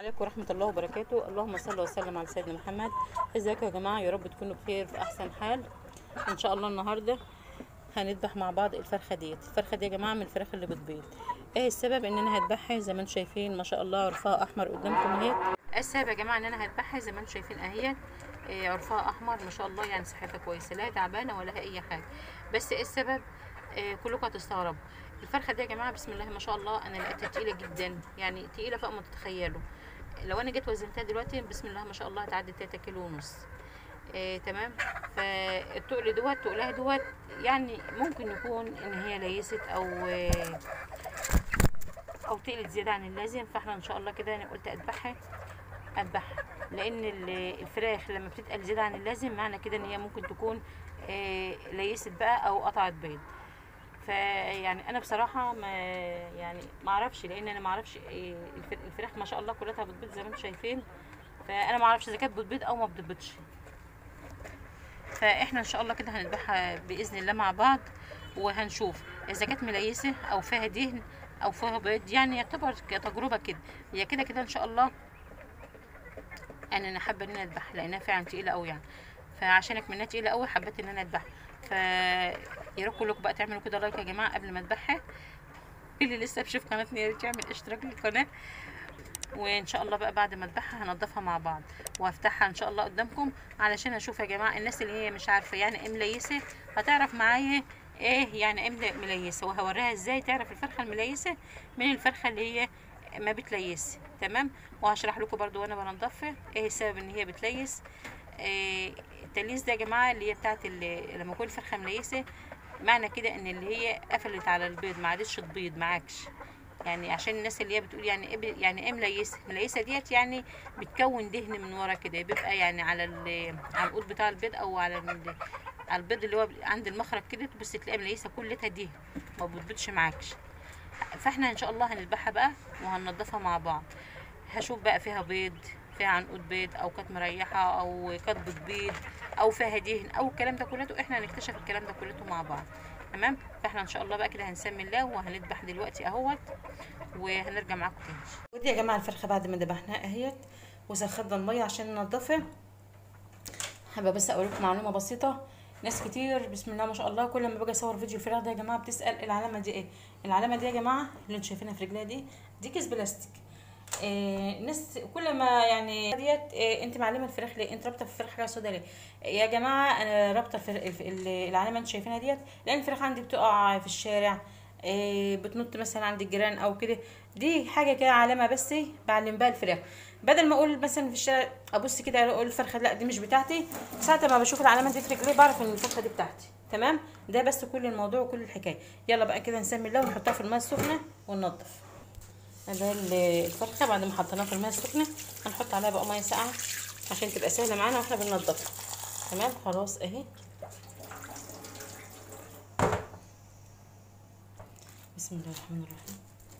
عليكم ورحمة الله وبركاته اللهم صل وسلم على سيدنا محمد ازيكم يا جماعة يا رب تكونوا بخير في احسن حال ان شاء الله النهاردة هنذبح مع بعض الفرخة ديت الفرخة دي يا جماعة من الفراخ اللي بتبيض ايه السبب ان انا هذبحها زي ما انتم شايفين ما شاء الله عرفها احمر قدامكم اهيت السبب يا جماعة ان انا هذبحها زي ما انتم شايفين اهيت إيه عرفها احمر ما شاء الله يعني صحتها كويسة لا تعبانة ولا اي حاجة بس ايه السبب إيه كلكم هتستغربوا الفرخة دي يا جماعة بسم الله ما شاء الله انا لقيتها تقيلة جدا يعني تقيلة فوق ما تتخيلوا لو انا جيت وزنتها دلوقتي بسم الله ما شاء الله هتعدي 3 كيلو ونص آه تمام فالتقل دوت تقلها دوت يعني ممكن يكون ان هي ليست او آه او تقلت زياده عن اللازم فاحنا ان شاء الله كده انا قلت اذبحها اذبحها لان الفراخ لما بتتقل زياده عن اللازم معنى كده ان هي ممكن تكون آه ليست بقى او قطعت بيض فيعني انا بصراحه ما يعني ما اعرفش لان انا ما اعرفش الفراخ ما شاء الله كلها بتبيض زي ما انتم شايفين فانا ما اعرفش اذا كانت بتبيض او ما بتبيضش فاحنا ان شاء الله كده هنذبحها باذن الله مع بعض وهنشوف اذا كانت مليسه او فيها دهن او فيها بيض يعني يعتبر كتجربه كده هي كده كده ان شاء الله يعني انا حابه ان انا اذبحها لانها فعلا تقيله قوي يعني فعشانك منها تقيله قوي حبيت ان انا اذبحها ف يا ريت كلكم بقى تعملوا كده لايك يا جماعه قبل ما اذبحها اللي لسه بشوف قناتنا يا ريت يعمل اشتراك للقناه وان شاء الله بقى بعد ما اذبحها هنضفها مع بعض وهفتحها ان شاء الله قدامكم علشان اشوف يا جماعه الناس اللي هي مش عارفه يعني ايه مليسه هتعرف معايا ايه يعني ايه مليسه وهوريها ازاي تعرف الفرخه المليسه من الفرخه اللي هي ما بتليس تمام وهشرح لكم برضو وانا بنضفها ايه السبب ان هي بتليس إيه التليس ده يا جماعه اللي هي بتاعت اللي لما يكون الفرخه مليسه معنى كده ان اللي هي قفلت على البيض ما عادتش تبيض معاكش يعني عشان الناس اللي هي بتقول يعني ايه يعني ايه مليسه مليسه ديت يعني بتكون دهن من ورا كده بيبقى يعني على على القوط بتاع البيض او على على البيض اللي هو عند المخرج كده تبص تلاقي مليسه كلها دهن ما بتبيضش معاكش فاحنا ان شاء الله هنذبحها بقى وهننضفها مع بعض هشوف بقى فيها بيض فيها عنقود بيض او كانت مريحه او كانت بتبيض او فيها دهن او الكلام ده كلته احنا هنكتشف الكلام ده كلته مع بعض تمام فاحنا ان شاء الله بقى كده هنسمي الله وهنذبح دلوقتي اهوت وهنرجع معاكم تاني ودي يا جماعه الفرخه بعد ما ذبحناها اهيت وسخنا الميه عشان ننضفها حابه بس اقول لكم معلومه بسيطه ناس كتير بسم الله ما شاء الله كل ما باجي اصور فيديو الفراخ ده يا جماعه بتسال العلامه دي ايه العلامه دي يا جماعه اللي انتوا شايفينها في رجلها دي دي كيس بلاستيك إيه ناس كل ما يعني ديت إيه انت معلمه الفراخ ليه انت رابطه في الفراخ حاجه سودا ليه يا جماعه انا رابطه العلامه انت شايفينها ديت لان الفراخ عندي بتقع في الشارع إيه بتنط مثلا عند الجيران او كده دي حاجه كده علامه بس بعلم بها الفراخ بدل ما اقول مثلا في الشارع ابص كده اقول الفرخه لا دي مش بتاعتي ساعه ما بشوف العلامه دي في رجلي بعرف ان الفرخه دي بتاعتي تمام ده بس كل الموضوع وكل الحكايه يلا بقى كده نسمي الله ونحطها في الماء السخنه وننضف ده الفرخه بعد ما حطيناها في الماء السخنه هنحط عليها بقى ميه ساقعه عشان تبقى سهله معانا واحنا بننضفها تمام خلاص اهي بسم الله الرحمن الرحيم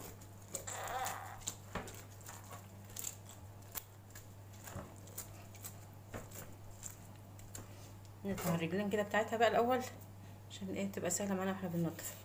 نطلع الرجلين كده بتاعتها بقى الاول عشان ايه تبقى سهله معانا واحنا بننضف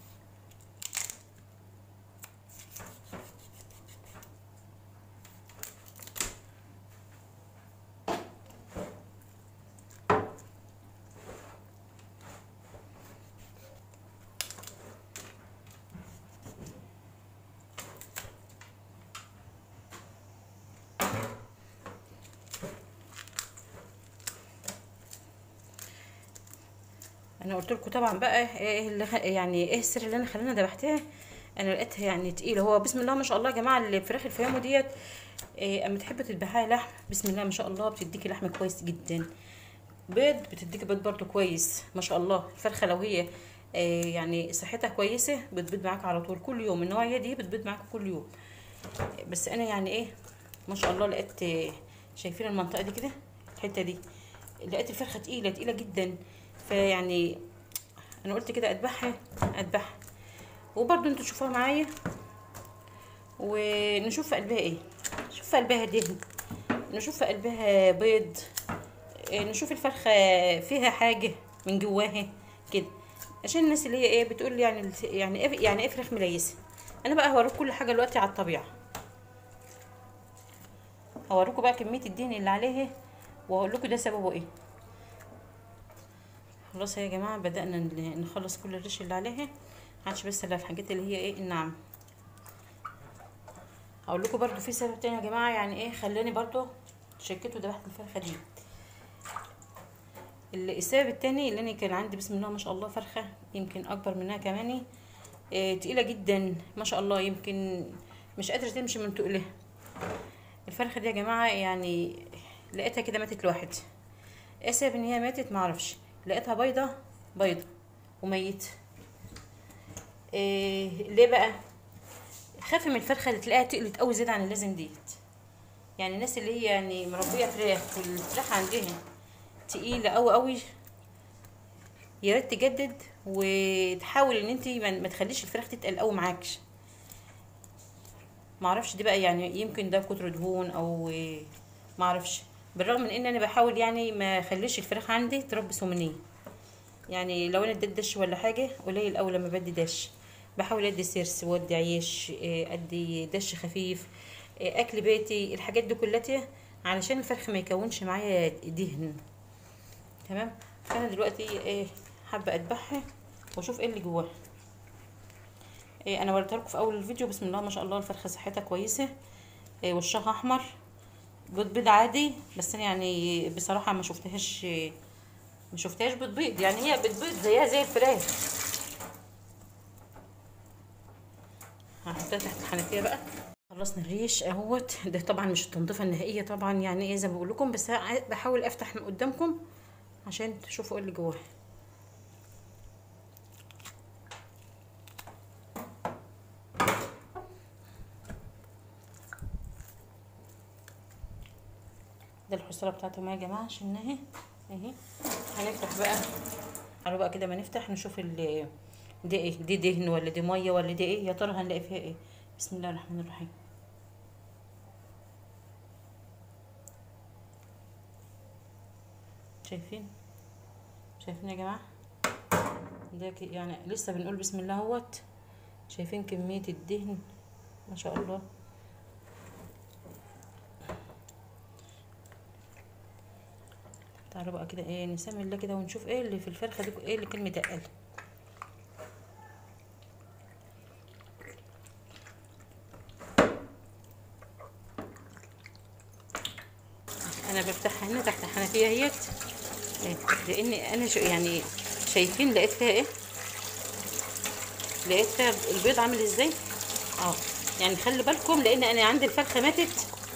انا قلت لكم طبعا بقى ايه اللي يعني ايه السر اللي انا خلاني ذبحتها انا لقيتها يعني تقيله هو بسم الله ما شاء الله يا جماعه الفراخ الفيامو ديت إيه اما تحبوا تذبحيها لحم بسم الله ما شاء الله بتديكي لحم كويس جدا بيض بتديكي بيض برده كويس ما شاء الله الفرخه لو هي إيه يعني صحتها كويسه بتبيض معاك على طول كل يوم النوعيه دي بتبيض معاك كل يوم بس انا يعني ايه ما شاء الله لقيت إيه شايفين المنطقه دي كده الحته دي لقيت الفرخه تقيله تقيله جدا فيعني انا قلت كده اذبحها اذبحها وبرده انتوا تشوفوها معايا ونشوف في قلبها ايه نشوف في قلبها دهن نشوف في قلبها بيض نشوف الفرخه فيها حاجه من جواها كده عشان الناس اللي هي ايه بتقول يعني يعني ايه يعني ايه فراخ مليسه انا بقى هوريك كل حاجه دلوقتي على الطبيعه هوريكم بقى كميه الدهن اللي عليه واقول لكم ده سببه ايه خلاص يا جماعه بدانا ن- نخلص كل الريش اللي عليها عادش بس الا الحاجات اللي هي ايه الناعمه هقول لكم برضو في سبب تاني يا جماعه يعني ايه خلاني برضو شكيت ذبحت الفرخه دي ال- السبب التاني اللي انا كان عندي بسم الله ما شاء الله فرخه يمكن اكبر منها كمان إيه تقيله جدا ما شاء الله يمكن مش قادره تمشي من تقلها الفرخه دي يا جماعه يعني لقيتها كده ماتت لوحدها ايه السبب ان هي ماتت معرفش لقيتها بيضه بيضه وميته إيه ليه بقى خاف من الفرخه اللي تلاقيها تقلت قوي زياده عن اللازم ديت يعني الناس اللي هي يعني مربيه فراخ والفراخ عندها تقيله قوي قوي يا ريت تجدد وتحاول ان انت ما ما تخليش الفراخ تتقل قوي معاكش معرفش دي بقى يعني يمكن ده كتر دهون او معرفش بالرغم من ان انا بحاول يعني ما اخليش الفراخ عندي تربي سمنيه يعني لو انا اديت دش ولا حاجه قليل قوي لما بدي دش بحاول ادي سيرس وادي عيش إيه، ادي دش خفيف إيه، اكل بيتي الحاجات دي كلها علشان الفرخ ما يكونش معايا دهن تمام فانا دلوقتي ايه حابه اذبحها واشوف ايه اللي جواها إيه انا وريتها لكم في اول الفيديو بسم الله ما شاء الله الفرخه صحتها كويسه إيه وشها احمر بيض بيض عادي بس انا يعني بصراحه ما شفتهاش ما شفتهاش بتبيض يعني هي بتبيض زيها زي الفراخ هحطها تحت الحنفيه بقى خلصنا الريش اهوت ده طبعا مش التنظيفه النهائيه طبعا يعني ايه زي ما بقول لكم بس ع- بحاول افتح من قدامكم عشان تشوفوا ايه اللي جواه ده الحصاله بتاعتهم يا جماعه شلناها اهي هنفتح بقى تعالوا بقى كده ما نفتح نشوف ال دي ايه دي دهن ولا دي ميه ولا دي ايه يا ترى هنلاقي فيها ايه بسم الله الرحمن الرحيم شايفين شايفين يا جماعه ده ك- يعني لسه بنقول بسم الله اهوت شايفين كميه الدهن ما شاء الله تعالوا بقى كده ايه نسمي الله كده ونشوف ايه اللي في الفرخه دي ايه اللي كان متقل انا بفتحها هنا تحت الحنفيه اهيت إيه، لان انا شو يعني شايفين لقيت فيها ايه لقيت فيها البيض عامل ازاي اه يعني خلي بالكم لان انا عندي الفرخه ماتت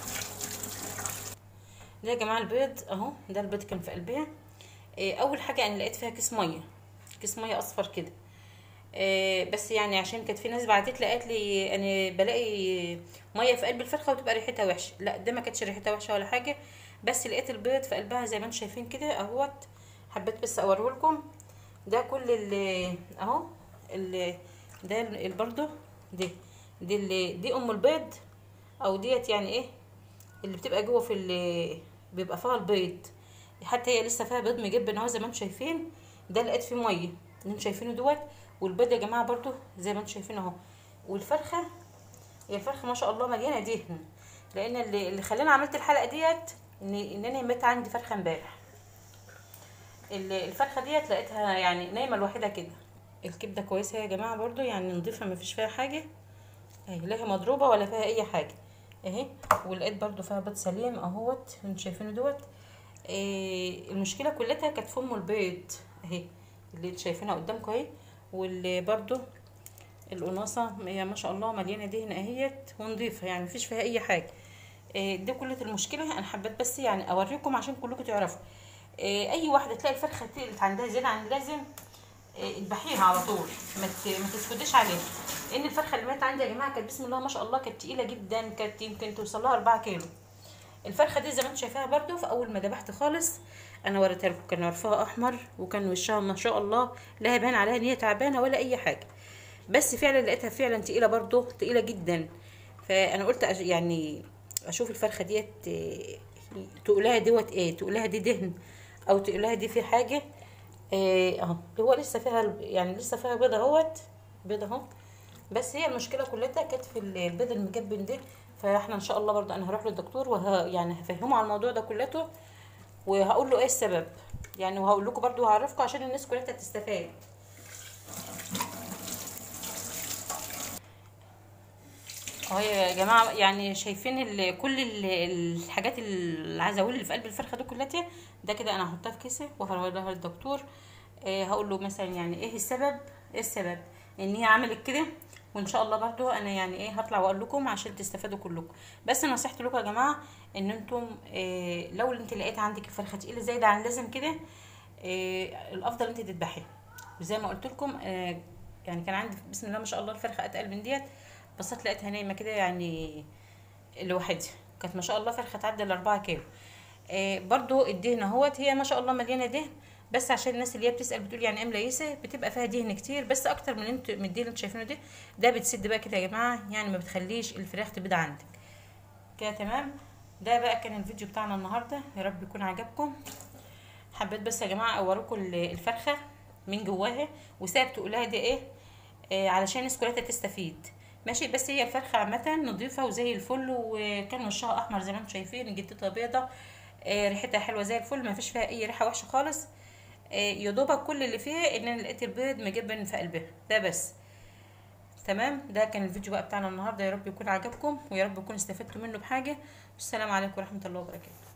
ده يا جماعه البيض اهو ده البيض كان في قلبها إيه، اول حاجه انا لقيت فيها كيس ميه كيس ميه اصفر كده إيه، بس يعني عشان كانت في ناس بعتت لي قالت لي انا بلاقي ميه في قلب الفرخه وتبقى ريحتها وحشه لا ده ما كانتش ريحتها وحشه ولا حاجه بس لقيت البيض في قلبها زي ما انتم شايفين كده اهوت حبيت بس اوريه لكم ده كل اللي اهو اللي ده ال- برضه دي دي اللي دي ام البيض او ديت يعني ايه اللي بتبقى جوه في اللي بيبقى فيها البيض حتى هي لسه فيها بيض مجبن اهو زي ما انتم شايفين ده لقيت فيه ميه اللي انتم شايفينه دوت والبيض يا جماعه برضو زي ما انتم شايفين اهو والفرخه هي الفرخه ما شاء الله مليانه دهن لان اللي, اللي خلاني عملت الحلقه ديت ان ان انا مات عندي فرخه امبارح ال- الفرخه ديت لقيتها يعني نايمه لوحدها كده الكبده كويسه يا جماعه برضو يعني نضيفه ما فيش فيها حاجه اهي لا هي مضروبه ولا فيها اي حاجه اهي ولقيت برضو فيها بيض سليم اهوت انتوا شايفينه دوت إيه المشكله كلها كانت في ام البيض اهي اللي انتوا شايفينها قدامكم اهي واللي برضو القناصه هي ما شاء الله مليانه دهن اهيت ونضيفه يعني مفيش فيها اي حاجه إيه دي كلها المشكله انا حبيت بس يعني اوريكم عشان كلكم تعرفوا إيه اي واحده تلاقي الفرخه تقلت عندها زياده عن اللازم إيه، اذبحيها على طول ما ت- ما تسكتيش عليها لان الفرخه اللي ماتت عندي يا جماعه كانت بسم الله ما شاء الله كانت تقيله جدا كانت يمكن توصل لها 4 كيلو الفرخه دي زي ما انتم شايفاها برده في اول ما ذبحت خالص انا وريتها لكم كان عرفها احمر وكان وشها ما شاء الله لا يبان عليها ان هي تعبانه ولا اي حاجه بس فعلا لقيتها فعلا تقيله برده تقيله جدا فانا قلت أج- يعني اشوف الفرخه ديت إيه، تقولها دوت ايه تقولها دي دهن او تقولها دي في حاجه إيه، اهو هو لسه فيها الب- يعني لسه فيها بيضه اهوت بيضه اهو بس هي المشكله كلها كانت في ال- البيض المجبن ده فاحنا ان شاء الله برضه انا هروح للدكتور وه يعني هفهمه على الموضوع ده كلته وهقول له ايه السبب يعني وهقول لكم برضه وهعرفكم عشان الناس كلها تستفاد اهو يا جماعه يعني شايفين ال كل ال الحاجات العزاويل اللي في قلب الفرخه دي كلها ده كده انا هحطها في كيسه وهروحها للدكتور آه هقول له مثلا يعني ايه السبب ايه السبب ان هي عملت كده وان شاء الله برضو انا يعني ايه هطلع واقول لكم عشان تستفادوا كلكم بس نصيحتي لكم يا جماعه ان انتم إيه لو انت لقيت عندك الفرخه تقيله زايده عن اللازم كده إيه الافضل انت تذبحيها وزي ما قلت لكم إيه يعني كان عندي بسم الله ما شاء الله الفرخه اتقل من ديت بصيت لقيتها نايمه كده يعني لوحدها كانت ما شاء الله فرخه تعدي الاربعة كيلو إيه برضو الدهن اهوت هي ما شاء الله مليانه دهن بس عشان الناس اللي هي بتسال بتقول يعني ايه مليسه بتبقى فيها دهن كتير بس اكتر من انت من الدهن اللي انتوا شايفينه ده ده بتسد بقى كده يا جماعه يعني ما بتخليش الفراخ تبيض عندك كده تمام ده بقى كان الفيديو بتاعنا النهارده يا رب يكون عجبكم حبيت بس يا جماعه اوريكم الفرخه من جواها وساب تقولها دي ايه آه علشان الناس كلها تستفيد ماشي بس هي الفرخه عامه نظيفه وزي الفل وكان وشها احمر زي ما انتم شايفين جدتها بيضه آه ريحتها حلوه زي الفل ما فيش فيها اي ريحه وحشه خالص يا دوبك كل اللي فيها ان انا لقيت البيض مجبن في قلبها ده بس تمام ده كان الفيديو بقى بتاعنا النهارده يا رب يكون عجبكم ويا رب يكون استفدتوا منه بحاجه والسلام عليكم ورحمه الله وبركاته